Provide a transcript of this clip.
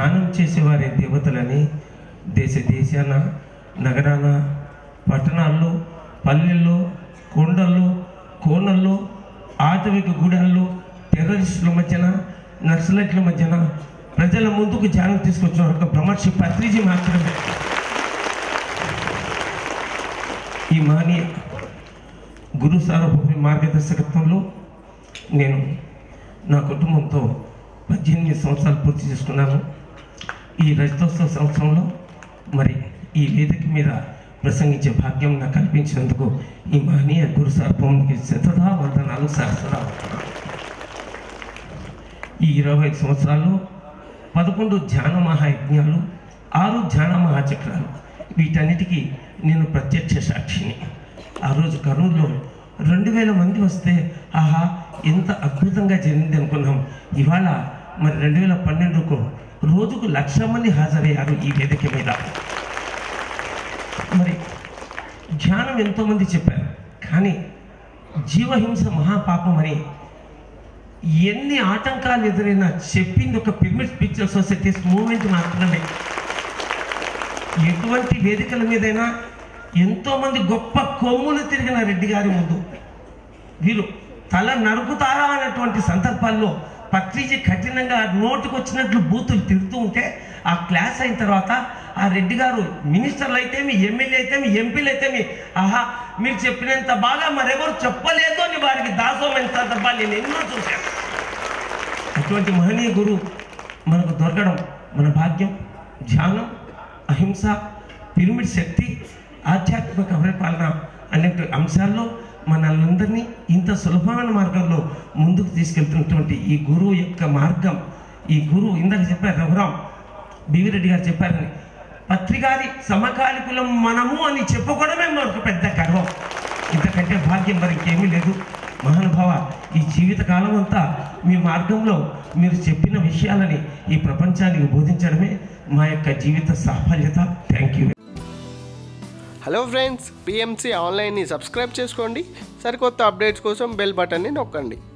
ధ్యానం చేసేవారే దేవతలని దేశ దేశాన నగరాన పట్టణాల్లో పల్లెల్లో కొండల్లో కోనల్లో ఆటవిక గూడాల్లో టెర్రరిస్టుల మధ్యన నక్సలైట్ల మధ్యన ప్రజల ముందుకు ధ్యానం తీసుకొచ్చిన ఒక బ్రహ్మర్షి పత్రిజీ మాత్రమే ఈ మహనీయ గురు సార్వభౌమి మార్గదర్శకత్వంలో నేను నా కుటుంబంతో పద్దెనిమిది సంవత్సరాలు పూర్తి చేసుకున్నాను ఈ రజతోత్సవ సంవత్సరంలో మరి ఈ వేదిక మీద ప్రసంగించే భాగ్యం నాకు కల్పించినందుకు ఈ మహనీయ గురు సార్వభౌమికి శతదా వందనాలు సరసదా ఈ ఇరవై ఐదు సంవత్సరాల్లో పదకొండు ధ్యాన మహాయజ్ఞాలు ఆరు ధ్యాన మహాచక్రాలు వీటన్నిటికీ నేను ప్రత్యక్ష సాక్షిని ఆ రోజు కర్నూలులో రెండు వేల మంది వస్తే ఆహా ఎంత అద్భుతంగా జరిగింది అనుకున్నాం ఇవాళ మరి రెండు వేల పన్నెండుకు రోజుకు లక్ష మంది హాజరయ్యారు ఈ వేదిక మీద మరి ధ్యానం ఎంతోమంది చెప్పారు కానీ జీవహింస మహాపాపం అని ఎన్ని ఆటంకాలు ఎదురైనా చెప్పింది ఒక పిరమిడ్ స్పిరిచువల్ సొసైటీస్ మూవ్మెంట్ మాత్రమే ఎటువంటి వేదికల మీదైనా ఎంతో మంది గొప్ప కొమ్ములు తిరిగిన రెడ్డి గారి ముందు వీరు తల నరుకుతారా అనేటువంటి సందర్భాల్లో పత్రిజీ కఠినంగా నోటుకు వచ్చినట్లు బూతులు తిరుగుతూ ఉంటే ఆ క్లాస్ అయిన తర్వాత ఆ రెడ్డి గారు మినిస్టర్లు అయితేమి ఎమ్మెల్యే అయితేమి ఎంపీలు అయితేమి ఆహా మీరు చెప్పినంత బాగా మరెవరు చెప్పలేదు అని వారికి దాసోమైన సందర్భాలు నేను ఎన్నో చూశాను అటువంటి మహనీయ గురువు మనకు దొరకడం మన భాగ్యం ధ్యానం అహింస పిరమిడ్ శక్తి ఆధ్యాత్మిక పరిపాలన అనే అంశాల్లో మనల్ని ఇంత సులభమైన మార్గంలో ముందుకు తీసుకెళ్తున్నటువంటి ఈ గురువు యొక్క మార్గం ఈ గురువు ఇందాక చెప్పారు రఘురాం బివిరెడ్డి గారు చెప్పారని పత్రికారి సమకాలికులం మనము అని చెప్పుకోవడమే మనకు పెద్ద గర్వం ఇంతకంటే భాగ్యం మరి ఇంకేమీ లేదు మహానుభావ ఈ జీవిత కాలం అంతా మీ మార్గంలో మీరు చెప్పిన విషయాలని ఈ ప్రపంచానికి బోధించడమే మా యొక్క జీవిత సాఫల్యత thank you hello friends PMC ఆన్లైన్ని సబ్స్క్రైబ్ చేసుకోండి సరికొత్త అప్డేట్స్ కోసం బెల్ బటన్ని నొక్కండి